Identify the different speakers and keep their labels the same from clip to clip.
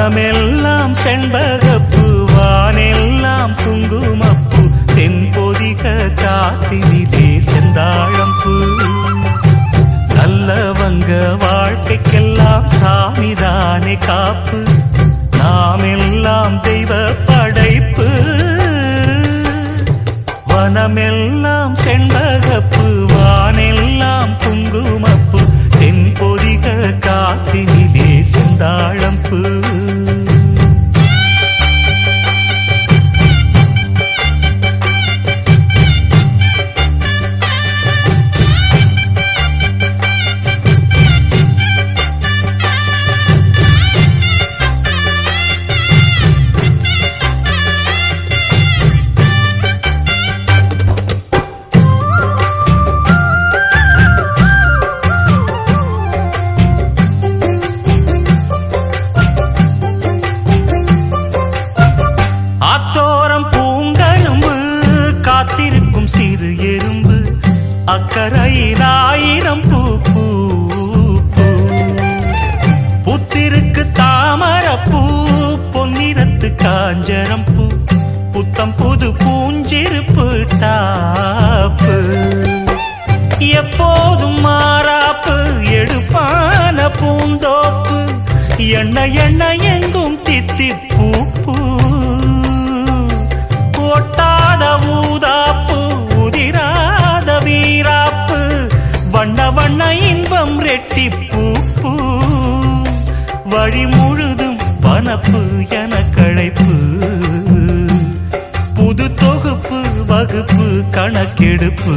Speaker 1: வனமெல்லாம் செண்பகப்பூ வானெல்லாம் குங்குமப்பூ தென்பொதிக காத்தினிலே செந்தாழம்பூ நல்லவங்க வாழ்க்கைக்கெல்லாம் சாமிதானே காப்பு நாம் எல்லாம் தெய்வ படைப்பு வனமெல்லாம் செண்பகப்பு வானெல்லாம் குங்குமப்பு தென்பொதிக காத்தினிலே செந்தாழம்பூ ஆத்தோரம் பூங்கரும்பு காத்திருக்கும் சிறு எறும்பு அக்கறையில் ஆயிரம் பூ பூ பூ. புத்திருக்கு தாமரப்பூ பொன்னிறத்து காஞ்சரம் பூ புத்தம் புது பூஞ்சிருப்பு டாப்பு எப்போதும் மாறாப்பு எடுப்பான பூந்தோப்பு எண்ண எண்ண எங்கும் தித்தி பூ பூ ஒட்டாத ஊதாப்பு உதிராத வீராப்பு வண்ண வண்ண இன்பம் ரெட்டி பூ பூ வழி முழுதும் பனப்பு என கழைப்பு புது தொகுப்பு வகுப்பு கணக்கெடுப்பு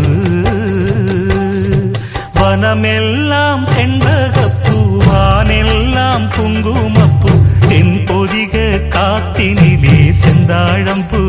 Speaker 1: வனமெல்லாம் செண்பகப்பூ வானெல்லாம் குங்குமப்பூ தென் பொதிக காத்தினிலே செந்தாழம்பூ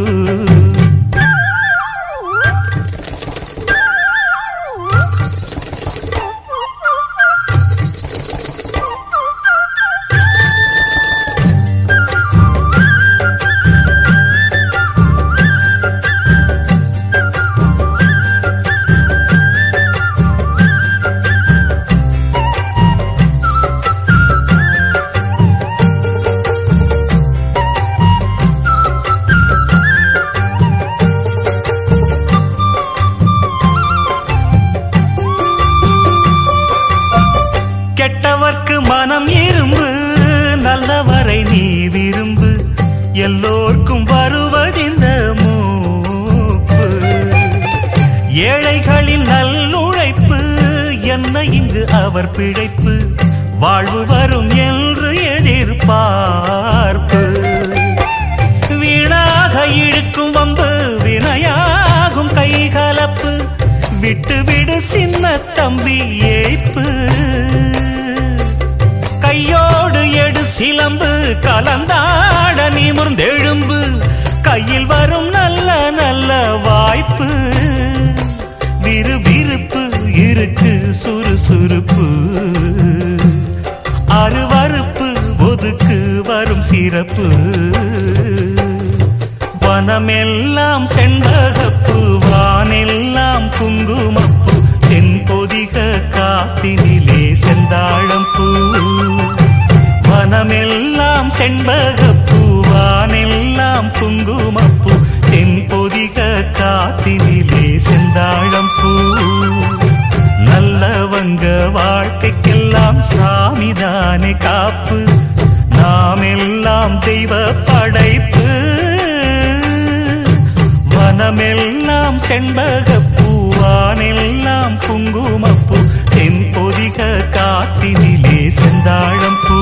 Speaker 1: கெட்டவர்க்கு மனம் இரும்பு நல்லவரை நீ விரும்பு எல்லோர்க்கும் வருவதிந்த மூப்பு ஏழைகளின் நல்லுழைப்பு என்ன இங்கு அவர் பிழைப்பு வாழ்வு வரும் என்று எதிர்பார்ப்பு வீணாக இழுக்கும் வம்பு வினையாகும் கைகலப்பு விட்டு விடு சின்ன தம்பி ஏய்ப்பு கையோடு எடு சிலம்பு கலந்தாட நிமிர்ந்தெழும்பு கையில் வரும் நல்ல நல்ல வாய்ப்பு விறுவிறுப்பு இருக்கு சுறுசுறுப்பு அருவறுப்பு ஒதுக்கு வரும் சிறப்பு வனமெல்லாம் செண்பகப்பு வானெல்லாம் குங்குமப்பு தென்பொதிக காத்தினிலே செந்தாழம்பூ வனமெல்லாம் செண்பகப்பூ வானெல்லாம் குங்குமப்பூ தென்பொதிக காத்தினிலே செந்தாழம்பூ நல்லவங்க வாழ்க்கைக்கெல்லாம் சாமிதானே காப்பு நாம் எல்லாம் தெய்வ படைப்பு வனமெல்லாம் செண்பகப்பூ வானெல்லாம் குங்குமப்பூ தென்பொதிக காட்டினிலே செந்தாழம்பூ